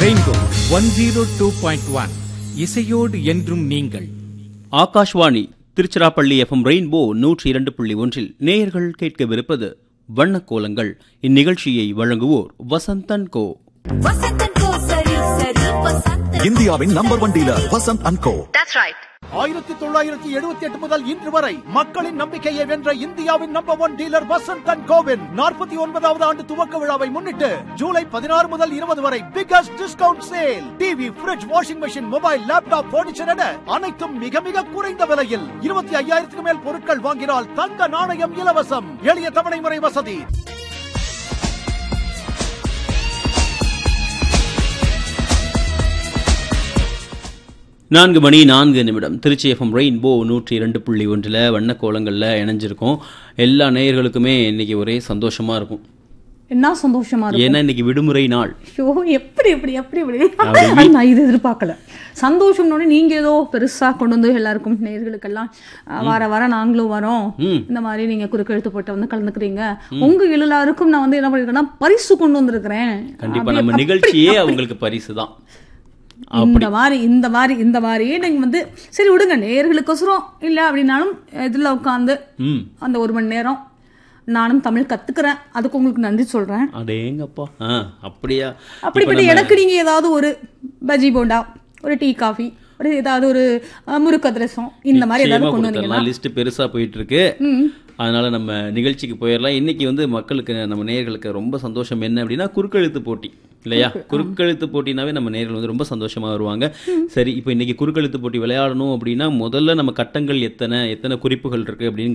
Rainbow one zero two point one இசையோடு என்றும் நீங்கள் ஆகாஷ்வாணி திருச்சிராப்பள்ளி எஃப்எம் ரெயின்போ நூற்றி இரண்டு புள்ளி ஒன்றில் நேயர்கள் கேட்கவிருப்பது வண்ணக்கோலங்கள் இந்நிகழ்ச்சியை வழங்குவோர் வசந்தன் கோ வசந்தன் கோ சரி சரி வசந்தன் இந்தியாவின் number one dealer Vasanth and co That's right. ஆயிரத்தி தொள்ளாயிரத்தி எழுபத்தி எட்டு முதல் இன்று வரை மக்களின் நம்பிக்கையை வென்ற இந்தியாவின் number one dealer Vasanth and கோவின் நாற்பத்தி ஒன்பதாவது ஆண்டு துவக்க விழாவை முன்னிட்டு ஜூலை பதினாறு முதல் இருபது வரை biggest discount sale TV fridge washing machine mobile laptop furniture என அனைத்தும் மிக மிக குறைந்த விலையில் இருபத்தி ஐயாயிரத்துக்கு மேல் பொருட்கள் வாங்கினால் தங்க நாணயம் இலவசம் எளிய தவணை முறை வசதி நான்கு மணி நான்கு நிமிடம் திருச்சி எஃப்எம் ரெயின்போ நூற்றி இரண்டு புள்ளி ஒன்றில் வண்ணக்கோலங்களில் இணைஞ்சிருக்கோம் எல்லா நேயர்களுக்குமே இன்னைக்கு ஒரே சந்தோஷமா இருக்கும் என்ன சந்தோஷமா இருக்கும் ஏன்னா இன்னைக்கு விடுமுறை நாள் ஐயோ எப்படி எப்படி எப்படி எப்படி நான் இது எதிர்பார்க்கல சந்தோஷம்னு நீங்க ஏதோ பெருசா கொண்டு வந்து எல்லாருக்கும் நேர்களுக்கெல்லாம் அஹ், வார வாரம் நாங்களும் வரோம் இந்த மாதிரி நீங்க குறுக்கெழுத்து போட்டு வந்து கலந்துக்கிறீங்க உங்க எல்லாருக்கும் நான் வந்து என்ன பண்ணிருக்கேன்னா பரிசு கொண்டு வந்திருக்கிறேன் கண்டிப்பா அப்படி- நம்ம அப்படி- நிகழ்ச்சியே அப்படி- அவங்களுக்கு பரிசு தான் இந்த மாதிரி இந்த மாதிரி இந்த மாதிரியே நீங்க வந்து சரி விடுங்க நேர்களுக்கோசரம் இல்ல அப்படின்னாலும் இதுல உட்காந்து ம் அந்த ஒரு மணி நேரம் நானும் தமிழ் கத்துக்கிறேன் அதுக்கு உங்களுக்கு நன்றி சொல்றேன் அடேங்கப்பா ஆ அப்படியா அப்படிப்பட்ட எனக்கு நீங்க ஏதாவது ஒரு பஜ்ஜி போண்டா ஒரு டீ காஃபி ஒரு ஏதாவது ஒரு அஹ், முறுக்கு அதிரசம் இந்த மாதிரி ஏதாவது கொண்டு வந்தீங்கன்னா லிஸ்ட் பெருசா போயிட்டு இருக்கு அதனால நம்ம நிகழ்ச்சிக்கு போயிடலாம் இன்னைக்கு வந்து மக்களுக்கு நம்ம நேயர்களுக்கு ரொம்ப சந்தோஷம் என்ன அப்படின்னா குறுக்கெழுத்து போட்டி இல்லையா குறுக்கெழுத்து போட்டினாவே நம்ம நேயர்கள் வந்து ரொம்ப சந்தோஷமா வருவாங்க சரி இப்போ இன்னைக்கு குறுக்கெழுத்து போட்டி விளையாடணும் அப்படின்னா முதல்ல நம்ம கட்டங்கள் எத்தனை எத்தனை குறிப்புகள் இருக்கு அப்படின்னு